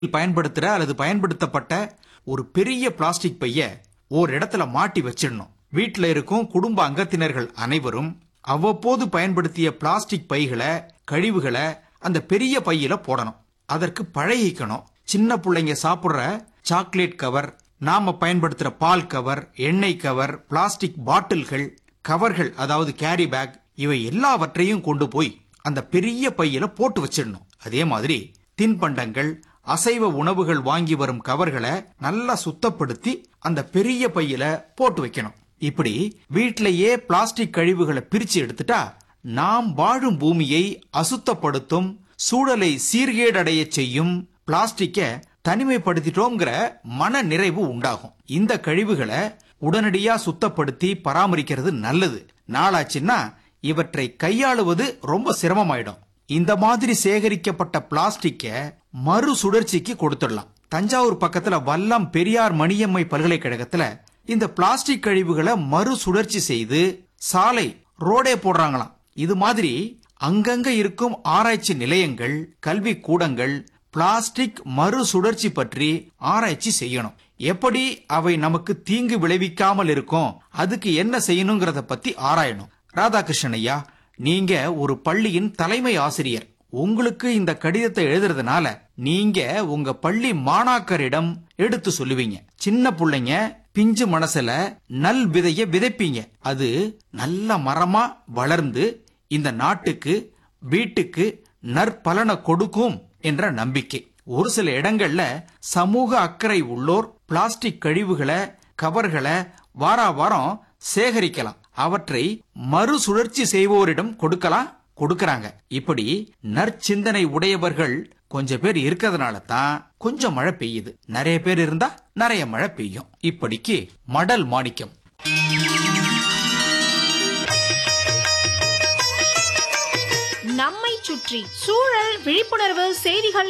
பயன்படுத்துற அல்லது பயன்படுத்தப்பட்ட ஒரு பெரிய பிளாஸ்டிக் பைய ஒரு இடத்துல மாட்டி வச்சிடணும் வீட்ல இருக்கும் குடும்ப அங்கத்தினர்கள் அனைவரும் அவ்வப்போது பயன்படுத்திய பிளாஸ்டிக் பைகளை கழிவுகளை அந்த பெரிய பையில போடணும் அதற்கு பழகிக்கணும் சின்ன பிள்ளைங்க சாப்பிடுற சாக்லேட் கவர் நாம பயன்படுத்துற பால் கவர் எண்ணெய் கவர் பிளாஸ்டிக் பாட்டில்கள் கவர்கள் அதாவது கேரி பேக் இவை எல்லாவற்றையும் கொண்டு போய் அந்த பெரிய பையில போட்டு வச்சிடணும் அதே மாதிரி தின்பண்டங்கள் அசைவ உணவுகள் வாங்கி வரும் கவர்களை நல்லா சுத்தப்படுத்தி அந்த பெரிய பையில போட்டு வைக்கணும் இப்படி வீட்டிலேயே பிளாஸ்டிக் கழிவுகளை பிரிச்சு எடுத்துட்டா நாம் வாழும் பூமியை அசுத்தப்படுத்தும் சூழலை சீர்கேடடைய செய்யும் பிளாஸ்டிக்கை தனிமைப்படுத்திட்டோங்கிற மன நிறைவு உண்டாகும் இந்த கழிவுகளை உடனடியா சுத்தப்படுத்தி பராமரிக்கிறது நல்லது நாளாச்சுன்னா இவற்றை கையாளுவது ரொம்ப சிரமமாயிடும் இந்த மாதிரி சேகரிக்கப்பட்ட பிளாஸ்டிக்கை மறு சுழற்சிக்கு கொடுத்துடலாம் தஞ்சாவூர் பக்கத்துல வல்லம் பெரியார் மணியம்மை பல்கலைக்கழகத்துல இந்த பிளாஸ்டிக் கழிவுகளை மறு சுழற்சி செய்து சாலை ரோடே போடுறாங்களாம் இது மாதிரி அங்கங்க இருக்கும் ஆராய்ச்சி நிலையங்கள் கல்வி கூடங்கள் பிளாஸ்டிக் மறு சுழற்சி பற்றி ஆராய்ச்சி செய்யணும் எப்படி அவை நமக்கு தீங்கு விளைவிக்காமல் இருக்கும் அதுக்கு என்ன செய்யணுங்கிறத பத்தி ஆராயணும் ராதாகிருஷ்ணன் ஐயா நீங்க ஒரு பள்ளியின் தலைமை ஆசிரியர் உங்களுக்கு இந்த கடிதத்தை எழுதுறதுனால நீங்க உங்க பள்ளி மாணாக்கரிடம் எடுத்து சொல்லுவீங்க சின்ன புள்ளைங்க பிஞ்சு மனசுல நல் விதைய விதைப்பீங்க அது நல்ல மரமா வளர்ந்து இந்த நாட்டுக்கு வீட்டுக்கு நற்பலனை கொடுக்கும் என்ற நம்பிக்கை ஒரு சில இடங்கள்ல சமூக அக்கறை உள்ளோர் பிளாஸ்டிக் கழிவுகளை கவர்களை வாரா வாரம் சேகரிக்கலாம் அவற்றை மறுசுழற்சி செய்வோரிடம் கொடுக்கலாம் கொடுக்கறாங்க இப்படி நற்சிந்தனை உடையவர்கள் கொஞ்சம் பேர் இருக்கிறதுனால தான் கொஞ்சம் மழை பெய்யுது நிறைய பேர் இருந்தா நிறைய மழை பெய்யும் இப்படிக்கு மடல் மாணிக்கம் நம்மை சுற்றி சூழல் விழிப்புணர்வு செய்திகள்